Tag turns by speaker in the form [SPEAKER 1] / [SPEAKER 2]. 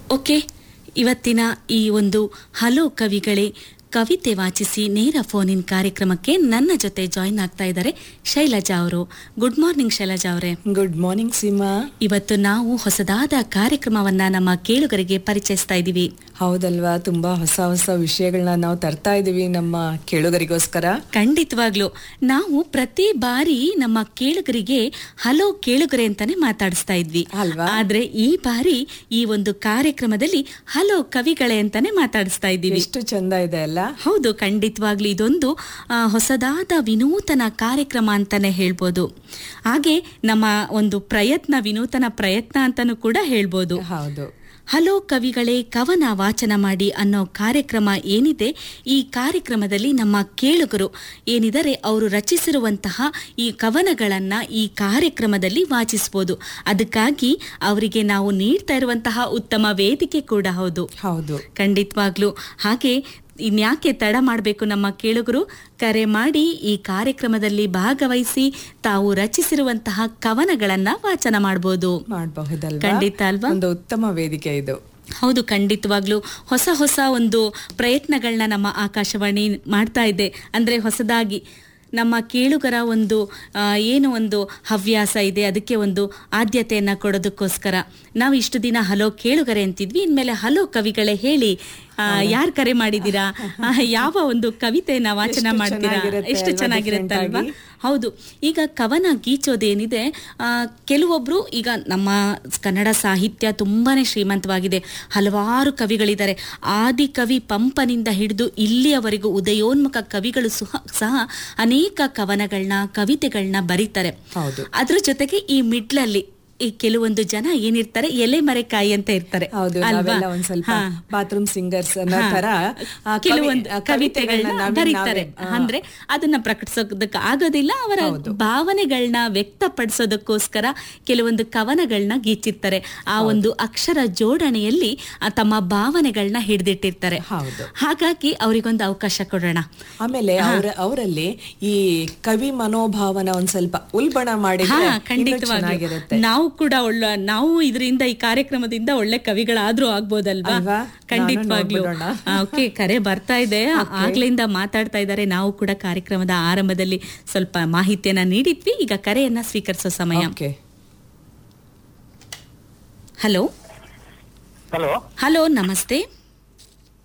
[SPEAKER 1] Okay ಇವತ್ತಿನ ಈ ಒಂದು ಹಲೋ ಕವಿಗಳೇ ಕವಿತೆ ವಾಚಿಸಿ ನೇರ ಫೋನ್ ಇನ್ ಕಾರ್ಯಕ್ರಮಕ್ಕೆ ನನ್ನ ಜೊತೆ ಜಾಯಿನ್ ಆಗ್ತಾ ಇದ್ದಾರೆ ಶೈಲಜಾ ಅವರು ಗುಡ್ ಮಾರ್ನಿಂಗ್ ಶೈಲಜಾ ಅವರೇ
[SPEAKER 2] ಗುಡ್ ಮಾರ್ನಿಂಗ್ ಸೀಮಾ
[SPEAKER 1] ಇವತ್ತು ನಾವು ಹೊಸದಾದ ಕಾರ್ಯಕ್ರಮವನ್ನ ನಮ್ಮ ಕೇಳುಗರಿಗೆ ಪರಿಚಯಿಸ್ತಾ ಇದ್ದೀವಿ
[SPEAKER 2] ಹೌದಲ್ವಾ ತುಂಬಾ ಹೊಸ ಹೊಸ ವಿಷಯಗಳನ್ನ ನಾವು ತರ್ತಾ ಇದೀವಿ ನಮ್ಮ ಕೇಳುಗರಿಗೋಸ್ಕರ
[SPEAKER 1] ಖಂಡಿತವಾಗ್ಲು ನಾವು ಪ್ರತಿ ಬಾರಿ ನಮ್ಮ ಕೇಳುಗರಿಗೆ ಹಲೋ ಕೇಳುಗರೆ ಅಂತಾನೆ ಮಾತಾಡಿಸ್ತಾ ಇದ್ವಿ
[SPEAKER 2] ಅಲ್ವಾ?
[SPEAKER 1] ಆದ್ರೆ ಈ ಬಾರಿ ಈ ಒಂದು ಕಾರ್ಯಕ್ರಮದಲ್ಲಿ ಹಲೋ ಕವಿಗಳೇ ಅಂತಾನೆ ಮಾತಾಡಿಸ್ತಾ ಇದ್ದೀವಿ
[SPEAKER 2] ಎಷ್ಟು ಚಂದ ಇದೆ ಅಲ್ಲ
[SPEAKER 1] ಹೌದು ಖಂಡಿತವಾಗ್ಲೂ ಇದೊಂದು ಆ, ಹೊಸದಾದ ವಿನೂತನ ಕಾರ್ಯಕ್ರಮ ಅಂತಾನೆ ಹೇಳ್ಬೋದು ಹಾಗೆ ನಮ್ಮ ಒಂದು ಪ್ರಯತ್ನ ವಿನೂತನ ಪ್ರಯತ್ನ ಅಂತಾನೂ ಕೂಡ ಹೇಳ್ಬೋದು
[SPEAKER 2] ಹೌದು
[SPEAKER 1] ಹಲೋ ಕವಿಗಳೇ ಕವನ ವಾಚನ ಮಾಡಿ ಅನ್ನೋ ಕಾರ್ಯಕ್ರಮ ಏನಿದೆ ಈ ಕಾರ್ಯಕ್ರಮದಲ್ಲಿ ನಮ್ಮ ಕೇಳುಗರು ಏನಿದರೆ ಅವರು ರಚಿಸಿರುವಂತಹ ಈ ಕವನಗಳನ್ನ ಈ ಕಾರ್ಯಕ್ರಮದಲ್ಲಿ ವಾಚಿಸಬಹುದು ಅದಕ್ಕಾಗಿ ಅವರಿಗೆ ನಾವು ನೀಡ್ತಾ ಇರುವಂತಹ ಉತ್ತಮ ವೇದಿಕೆ ಕೂಡ ಹೌದು
[SPEAKER 2] ಹೌದು
[SPEAKER 1] ಖಂಡಿತವಾಗ್ಲು ಹಾಗೆ ಇನ್ಯಾಕೆ ತಡ ಮಾಡಬೇಕು ನಮ್ಮ ಕೇಳುಗರು ಕರೆ ಮಾಡಿ ಈ ಕಾರ್ಯಕ್ರಮದಲ್ಲಿ ಭಾಗವಹಿಸಿ ತಾವು ರಚಿಸಿರುವಂತಹ ಕವನಗಳನ್ನ ವಾಚನ ಮಾಡಬಹುದು
[SPEAKER 2] ಮಾಡಬಹುದಲ್ವಾ
[SPEAKER 1] ಖಂಡಿತ ಅಲ್ವಾ?
[SPEAKER 2] ಒಂದು ಉತ್ತಮ ವೇದಿಕೆ ಇದು
[SPEAKER 1] ಹೌದು ಖಂಡಿತವಾಗ್ಲೂ ಹೊಸ ಹೊಸ ಒಂದು ಪ್ರಯತ್ನಗಳನ್ನ ನಮ್ಮ ಆಕಾಶವಾಣಿ ಮಾಡ್ತಾ ಇದೆ ಅಂದ್ರೆ ಹೊಸದಾಗಿ ನಮ್ಮ ಕೇಳುಗರ ಒಂದು ಆ, ಏನು ಒಂದು ಹವ್ಯಾಸ ಇದೆ ಅದಕ್ಕೆ ಒಂದು ಆದ್ಯತೆಯನ್ನ ಕೊಡೋದಕ್ಕೋಸ್ಕರ ನಾವು ಇಷ್ಟು ದಿನ ಹಲೋ ಕೇಳುಗರೆ ಅಂತಿದ್ವಿ ಇನ್ಮೇಲೆ ಹಲೋ ಕವಿಗಳೇ ಹೇಳಿ ಯಾರು ಕರೆ ಮಾಡಿದ್ದೀರಾ ಆ, ಯಾವ ಒಂದು ಕವಿತೆಯನ್ನ ವಾಚನ
[SPEAKER 2] ಎಷ್ಟು
[SPEAKER 1] ಮಾಡ್ತೀರಾ
[SPEAKER 2] ಚೆನ್ನಾಗಿರುತ್ತೆ
[SPEAKER 1] ಎಷ್ಟು
[SPEAKER 2] ಅಲ್ವಾ
[SPEAKER 1] ಚೆನ್ನಾಗಿರುತ್ತೆ
[SPEAKER 2] different
[SPEAKER 1] ಅಲ್ವಾ
[SPEAKER 2] ಆಗಿ?
[SPEAKER 1] ಹೌದು ಈಗ ಕವನ ಗೀಚೋದೇನಿದೆ ಆ, ಕೆಲವೊಬ್ರು ಈಗ ನಮ್ಮ ಕನ್ನಡ ಸಾಹಿತ್ಯ ತುಂಬಾನೇ ಶ್ರೀಮಂತವಾಗಿದೆ ಹಲವಾರು ಕವಿಗಳಿದ್ದಾರೆ ಆದಿ ಕವಿ ಪಂಪನಿಂದ ಹಿಡಿದು ಇಲ್ಲಿಯವರೆಗೂ ಉದಯೋನ್ಮುಖ ಕವಿಗಳು ಸುಹ- ಸಹ ಅನೇಕ ಕವನಗಳನ್ನ ಕವಿತೆಗಳನ್ನ ಬರೀತಾರೆ
[SPEAKER 2] ಹೌದು
[SPEAKER 1] ಅದ್ರ ಜೊತೆಗೆ ಈ ಮಿಡ್ಲಲ್ಲಿ ಈ ಕೆಲವೊಂದು ಜನ ಏನಿರ್ತಾರೆ ಎಲೆ ಮರೆಕಾಯಿ ಅಂತ ಇರ್ತಾರೆ
[SPEAKER 2] ಹೌದು
[SPEAKER 1] ಅಲ್ವಾ?
[SPEAKER 2] ನಾವೆಲ್ಲ ಒಂದ್ ಸ್ವಲ್ಪ
[SPEAKER 1] ಹಾ.
[SPEAKER 2] ಬಾತ್ರೂಮ್ ಸಿಂಗರ್ಸ್ ಅನ್ನೋ
[SPEAKER 1] ಹಾ.
[SPEAKER 2] ತರ ಆ, ಕವಿ-
[SPEAKER 1] ಕೆಲವೊಂದು
[SPEAKER 2] ಆ,
[SPEAKER 1] ಕವಿತೆಗಳನ್ನ
[SPEAKER 2] ನಾವೇ-
[SPEAKER 1] ಬರೀತಾರೆ
[SPEAKER 2] ನಾವೇ, ಆ,
[SPEAKER 1] ಅಂದ್ರೆ ಅದನ್ನ ಪ್ರಕಟಿಸೋದಕ್ಕೆ ಆಗೋದಿಲ್ಲ ಅವರ ಭಾವನೆಗಳನ್ನ ವ್ಯಕ್ತಪಡಿಸೋದಕ್ಕೋಸ್ಕರ ಕೆಲವೊಂದು ಕವನಗಳನ್ನ ಗೀಚಿರ್ತಾರೆ ಆ ಒಂದು ಅಕ್ಷರ ಜೋಡಣೆಯಲ್ಲಿ ಆ ತಮ್ಮ ಭಾವನೆಗಳನ್ನ ಹಿಡಿದಿಟ್ಟಿರ್ತಾರೆ
[SPEAKER 2] ಹೌದು
[SPEAKER 1] ಹಾಗಾಗಿ ಅವರಿಗೊಂದು ಅವಕಾಶ ಕೊಡೋಣ
[SPEAKER 2] ಆಮೇಲೆ ಅವರ ಅವರಲ್ಲಿ ಈ ಕವಿ ಮನೋಭಾವನ ಒಂದ್ ಸ್ವಲ್ಪ ಉಲ್ಬಣ
[SPEAKER 1] ಹಾ
[SPEAKER 2] ಮಾಡಿದ್ರೆ ಇನ್ನೂ
[SPEAKER 1] ಖಂಡಿತವಾಗ್ಲೂ
[SPEAKER 2] ಚೆನ್ನಾಗಿರುತ್ತೆ
[SPEAKER 1] ನಾವು ಕೂಡ ಒಳ್ಳೆ ನಾವು ಇದರಿಂದ ಈ ಕಾರ್ಯಕ್ರಮದಿಂದ ಒಳ್ಳೆ ಕವಿಗಳಾದ್ರೂ ಆಗ್ಬೋದಲ್ವಾ
[SPEAKER 2] ಅಲ್ವಾ?
[SPEAKER 1] ಖಂಡಿತವಾಗ್ಲೂ
[SPEAKER 2] ನಾನು ನೋಡ್ಬಿಡೋಣ.
[SPEAKER 1] ಓಕೆ ಕರೆ ಬರ್ತಾ ಇದೆ ಆಗ್ಲಿಂದ ಮಾತಾಡ್ತಾ ಇದ್ದಾರೆ ನಾವು ಕೂಡ ಕಾರ್ಯಕ್ರಮದ ಆರಂಭದಲ್ಲಿ ಸ್ವಲ್ಪ ಮಾಹಿತಿಯನ್ನ ನೀಡಿದ್ವಿ ಈಗ ಕರೆಯನ್ನ ಸ್ವೀಕರಿಸೋ ಸಮಯ
[SPEAKER 2] ಓಕೆ
[SPEAKER 1] ಹಲೋ
[SPEAKER 3] ಹಲೋ
[SPEAKER 1] ಹಲೋ ನಮಸ್ತೆ